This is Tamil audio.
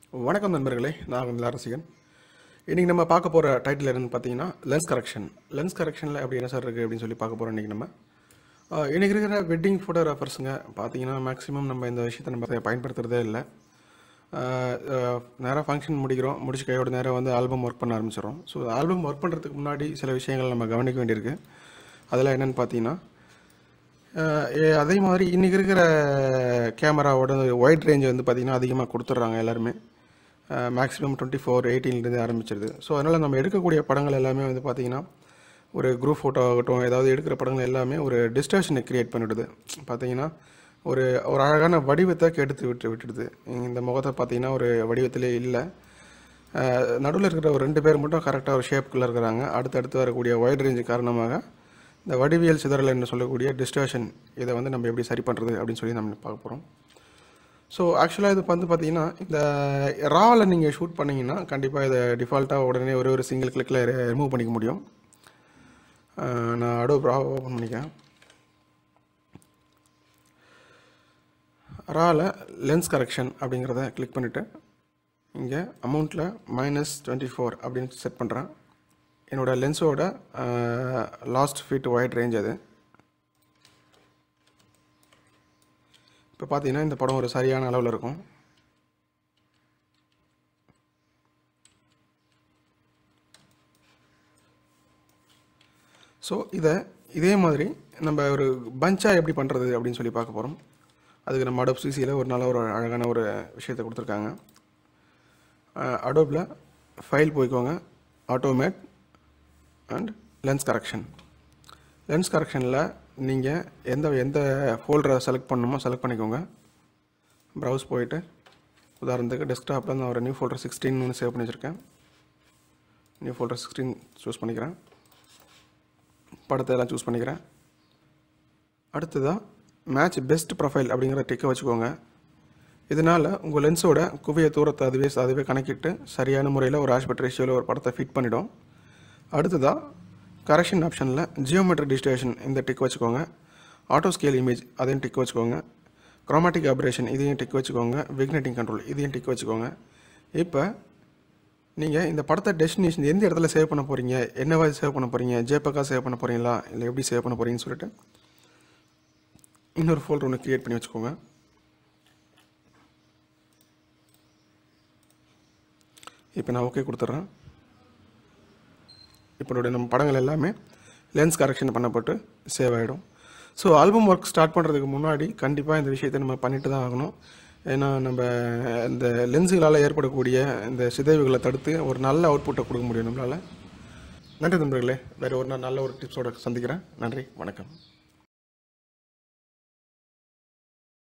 வணக்கம் நண்பர்களே நான் உங்கள் ரசிகன் இன்றைக்கி நம்ம பார்க்க போகிற டைட்டில் என்னன்னு பார்த்தீங்கன்னா லென்ஸ் கரெக்ஷன் லென்ஸ் கரெக்ஷனில் அப்படி என்ன சார் இருக்குது அப்படின்னு சொல்லி பார்க்க போகிறோம் இன்றைக்கி நம்ம ஆஹ் இன்னைக்கு இருக்கிற வெட்டிங் ஃபோட்டோகிராஃபர்ஸுங்க பார்த்தீங்கன்னா மேக்ஸிமம் நம்ம இந்த விஷயத்தை நம்ம பயன்படுத்துகிறதே இல்லை நேராக ஃபங்க்ஷன் முடிக்கிறோம் முடிச்சு கையோட நேரம் வந்து ஆல்பம் ஒர்க் பண்ண ஆரம்பிச்சிடும் ஸோ ஆல்பம் ஒர்க் பண்ணுறதுக்கு முன்னாடி சில விஷயங்கள் நம்ம கவனிக்க வேண்டியிருக்கு அதெல்லாம் என்னென்னு பார்த்தீங்கன்னா அஹ் ஏ- அதே மாதிரி இன்றைக்கி இருக்கிற கேமராவோட ஒயிட் ரேஞ்ச் வந்து பார்த்திங்கன்னா அதிகமாக கொடுத்துட்றாங்க எல்லாருமே மேக்ஸிமம் டுவெண்ட்டி ஃபோர் எயிட்டீன்லேருந்து ஆரம்பிச்சிருது ஸோ அதனால் நம்ம எடுக்கக்கூடிய படங்கள் எல்லாமே வந்து பார்த்திங்கன்னா ஒரு குரூப் ஃபோட்டோ ஆகட்டும் ஏதாவது எடுக்கிற படங்கள் எல்லாமே ஒரு டிஸ்டர்ஷனை க்ரியேட் பண்ணிவிடுது பார்த்தீங்கன்னா ஒரு ஒரு அழகான வடிவத்தை கெடுத்து விட்டு விட்டுடுது இந்த முகத்தை பார்த்தீங்கன்னா ஒரு வடிவத்திலே இல்லை நடுவில் இருக்கிற ஒரு ரெண்டு பேர் மட்டும் கரெக்டாக ஒரு ஷேப்புக்குள்ளே இருக்கிறாங்க அடுத்தடுத்து வரக்கூடிய வைட் ரேஞ்சு காரணமாக இந்த வடிவியல் சிதறல் என்று சொல்லக்கூடிய டிஸ்டர்ஷன் இதை வந்து நம்ம எப்படி சரி பண்ணுறது அப்படின்னு சொல்லி நம்ம பார்க்க போகிறோம் ஸோ ஆக்சுவலாக இது வந்து பார்த்தீங்கன்னா இந்த ராவில் நீங்கள் ஷூட் பண்ணீங்கன்னா கண்டிப்பாக இதை டிஃபால்ட்டாக உடனே ஒரே ஒரு சிங்கிள் கிளிக்கில் ரிமூவ் பண்ணிக்க முடியும் அஹ் நான் அடோ ரா ஓப்பன் பண்ணிக்கிறேன் ராவில் லென்ஸ் கரெக்ஷன் அப்படிங்கிறத கிளிக் பண்ணிவிட்டு இங்கே அமௌண்ட்டில் மைனஸ் டுவெண்ட்டி ஃபோர் அப்படின்னு செட் பண்ணுறேன் என்னோட லென்ஸோட லாஸ்ட் ஃபீட் ஒயிட் ரேஞ்ச் அது இப்போ பார்த்தீங்கன்னா இந்த படம் ஒரு சரியான அளவில் இருக்கும் ஸோ இதை இதே மாதிரி நம்ம ஒரு பஞ்சாக எப்படி பண்ணுறது அப்படின்னு சொல்லி பார்க்க போகிறோம் அதுக்கு நம்ம அடோப் சிசியில் ஒரு நல்ல ஒரு அழகான ஒரு விஷயத்தை கொடுத்துருக்காங்க அடோப்பில் ஃபைல் போய்க்கோங்க automate and lens correction lens கரெக்ஷனில் நீங்கள் எந்த எந்த ஃபோல்டரை செலக்ட் பண்ணணுமோ செலக்ட் பண்ணிக்கோங்க ப்ரௌஸ் போயிட்டு உதாரணத்துக்கு டெஸ்க்டாப்பில் நான் ஒரு நியூ ஃபோல்டர் சிக்ஸ்டீன் ஒன்று சேவ் பண்ணி வச்சுருக்கேன் நியூ ஃபோல்டர் சிக்ஸ்டீன் சூஸ் பண்ணிக்கிறேன் படத்தை எல்லாம் சூஸ் பண்ணிக்கிறேன் அடுத்ததாக மேட்ச் பெஸ்ட் ப்ரொஃபைல் அப்படிங்கிற டிக்கை வச்சுக்கோங்க இதனால் உங்கள் லென்ஸோட குவிய தூரத்தை அதுவே அதுவே கணக்கிட்டு சரியான முறையில் ஒரு ஆஸ்பெக்ட் ரேஷியோவில் ஒரு படத்தை ஃபிட் பண்ணிடும் அடுத்ததாக கரெக்ஷன் ஆப்ஷனில் ஜியோமெட்ரிக் டிஸ்டேஷன் இந்த டிக் வச்சுக்கோங்க ஆட்டோ ஸ்கேல் இமேஜ் அதையும் டிக் வச்சுக்கோங்க குரோமாட்டிக் ஆப்ரேஷன் இதையும் டிக் வச்சுக்கோங்க விக்னேட்டிங் கண்ட்ரோல் இதையும் டிக் வச்சுக்கோங்க இப்போ நீங்கள் இந்த படத்தை டெஸ்டினேஷன் எந்த இடத்துல சேவ் பண்ண போகிறீங்க என்னவா சேவ் பண்ண போகிறீங்க ஜேபக்கா சேவ் பண்ண போகிறீங்களா இல்லை எப்படி சேவ் பண்ண போகிறீங்கன்னு சொல்லிட்டு இன்னொரு ஃபோல்டர் ஒன்று க்ரியேட் பண்ணி வச்சுக்கோங்க இப்போ நான் ஓகே கொடுத்துட்றேன் இப்போ என்னுடைய நம்ம படங்கள் எல்லாமே லென்ஸ் கரெக்ஷன் பண்ணப்பட்டு சேவ் ஆகிடும் ஸோ ஆல்பம் ஒர்க் ஸ்டார்ட் பண்ணுறதுக்கு முன்னாடி கண்டிப்பாக இந்த விஷயத்தை நம்ம பண்ணிட்டு தான் ஆகணும் ஏன்னா நம்ம இந்த லென்ஸுகளால் ஏற்படக்கூடிய இந்த சிதைவுகளை தடுத்து ஒரு நல்ல அவுட்புட்டை கொடுக்க முடியும் நம்மளால் நன்றி நண்பர்களே வேறு ஒரு நாள் நல்ல ஒரு டிப்ஸோட சந்திக்கிறேன் நன்றி வணக்கம்